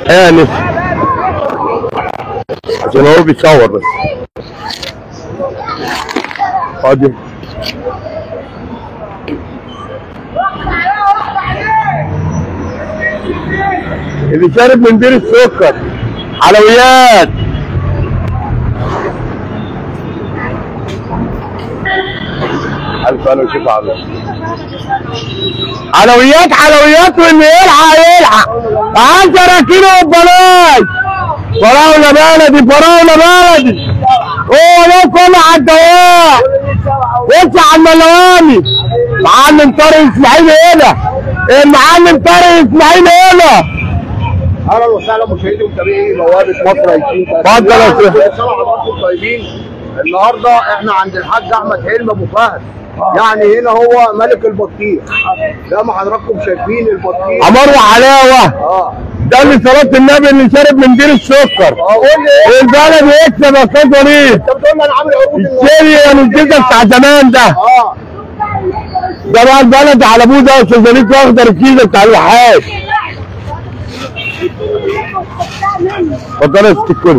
انس عشان هو بيصور بس ادي اللي شارب من بير السكر حلويات ألف أنا وشوف عامل حلويات حلويات واللي يلحق يلحق 10 كيلو ببلاش فراولة بلدي فراولة بلدي هو ده كله على الدواء وسع على الملواني معلم طارق اسماعيل هنا المعلم طارق اسماعيل هنا اهلا وسهلا مشاهدي ومتابعي بوابه مصر 20 اتفضل يا شيخ. سلام حضراتكم طيبين النهارده احنا عند الحاج احمد حلمي ابو فهد يعني هنا هو ملك البطيخ زي ما حضراتكم شايفين البطيخ عمر وحلاوة اه ده اللي صلاة النبي اللي شارب من بير السكر اه قول لي البلد يكسب يا استاذ وليد انت بتقول لي انا عامل عروض النهارده السيريا الجزء بتاع زمان ده اه ده بقى البلد على ابوه ده استاذ وليد واخضر الكيزه بتاع الوحاش اتفضل يا ست الكل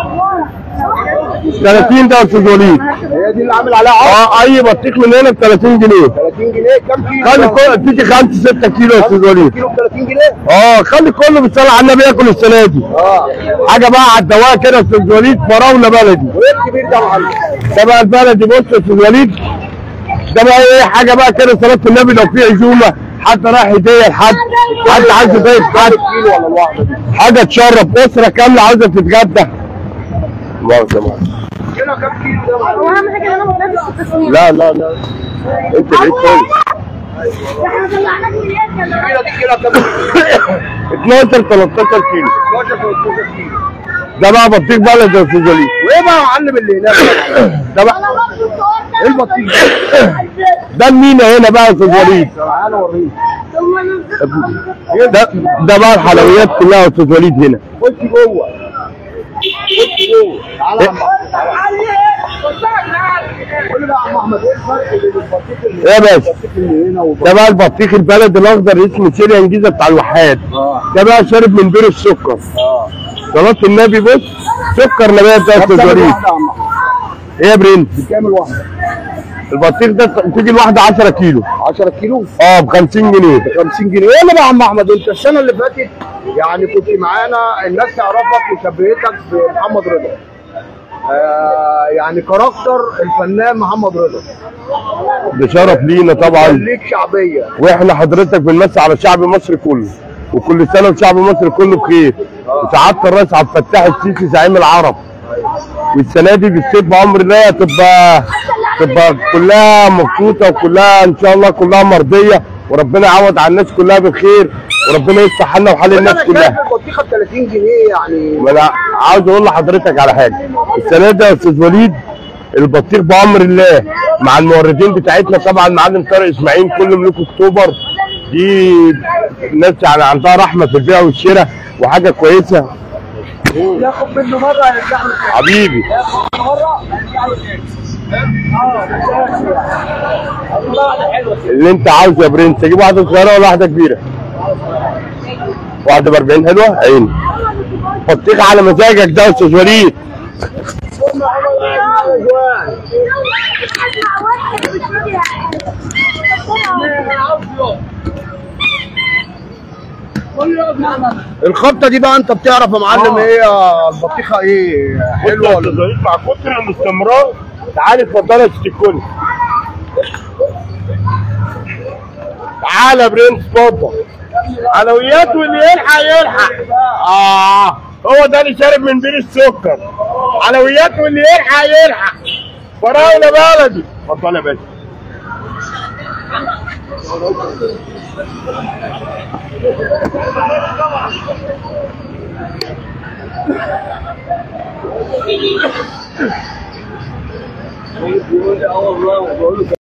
30 ده يا استاذ وليد هي دي اللي عامل عليها عرض اه اي بطيخ من هنا ب 30 جنيه 30 جنيه كام كيلو؟ خلي كل تيجي 5 6 كيلو يا استاذ وليد كيلو ب 30 جنيه؟ اه خلي كله بالصلاه على النبي ياكل السنه دي اه حاجه بقى على الدواء كده يا استاذ وليد فراوله بلدي وايه الكبير ده يا معلم؟ ده بقى البلدي بص يا استاذ وليد ده بقى ايه حاجه بقى كده صلاه النبي لو في عزومه حد رايح هديه لحد حد عايز يضيف حد كيلو ولا الواحده دي؟ حاجه تشرف اسره كامله عاوزه تتغدى الله يسلمك كيلو كام كيلو ده يا معلم؟ واهم حاجه ان انا متنفس في التصوير لا لا لا انت بعيد خالص احنا طلعناك من اليد كيلو دي كيلو كام كيلو؟ 12 13 كيلو 12 13 كيلو ده بقى بطيخ بلد يا استاذ وليد وايه بقى يا معلم اللي هناك ده بقى ايه البطيخ ده المينا هنا بقى يا استاذ وليد تعالى اوريك ده ده بقى الحلويات كلها يا استاذ وليد هنا خش جوه خش جوه تعالى يا عم قول لي بقى يا عم احمد ايه الفرق بين البطيخ اللي ايه يا باشا البطيخ اللي هنا والبطيخ ده بقى البطيخ البلد الاخضر اسمه سيريا انجيزه بتاع الوحاد اه ده بقى شارب من بير السكر اه صلاة النبي بص سكر نبات ده يا طب استاذ كام وليد الواحده يا عم احمد؟ ايه يا برنس بكام الواحده؟ البطيخ ده تيجي الواحده 10 كيلو 10 كيلو اه ب 50 جنيه ب 50 جنيه ايه اللي بقى يا عم احمد انت السنه اللي فاتت يعني كنت معانا الناس تعرفك وشبهتك بمحمد رضا آه يعني كاركتر الفنان محمد رضا ده شرف لينا طبعا ليك شعبيه واحنا حضرتك بنمسي على شعب مصر كله وكل سنه وشعب مصر كله بخير وسعاده الرئيس عبد الفتاح السيسي زعيم العرب والسنه دي بالسيف بامر الله تبقى تبقى كلها مبسوطه وكلها ان شاء الله كلها مرضيه وربنا يعوض على الناس كلها بالخير وربنا يصلح حالنا وحال الناس انا كلها شايف البطيخه ب 30 جنيه يعني ما انا عاوز اقول لحضرتك على حاجه السنه دي يا استاذ وليد البطيخ بامر الله مع الموردين بتاعتنا طبعا معلم طارق اسماعيل كل ملوك اكتوبر دي ناس يعني عندها رحمه في البيع والشراء وحاجه كويسه ياخد منه مره يرجع له حبيبي ياخد مره يرجع له تاني اه الله ده حلوه اللي انت عاوزه يا برنس اجيب واحده صغيره ولا واحده كبيره واحده ب 40 حلوه عيني بطيخ على مزاجك ده يا استاذ وليد الخبطه دي بقى انت بتعرف يا معلم ايه البطيخه ايه حلوه ولا وليد مع كتر الاستمرار تعالى اتفضل يا ست الكل تعالى يا برنس اتفضل حلويات واللي يلحق يلحق اه هو ده اللي شارب من بير السكر حلويات واللي يلحق يلحق فراوله بلدي اتفضل يا باشا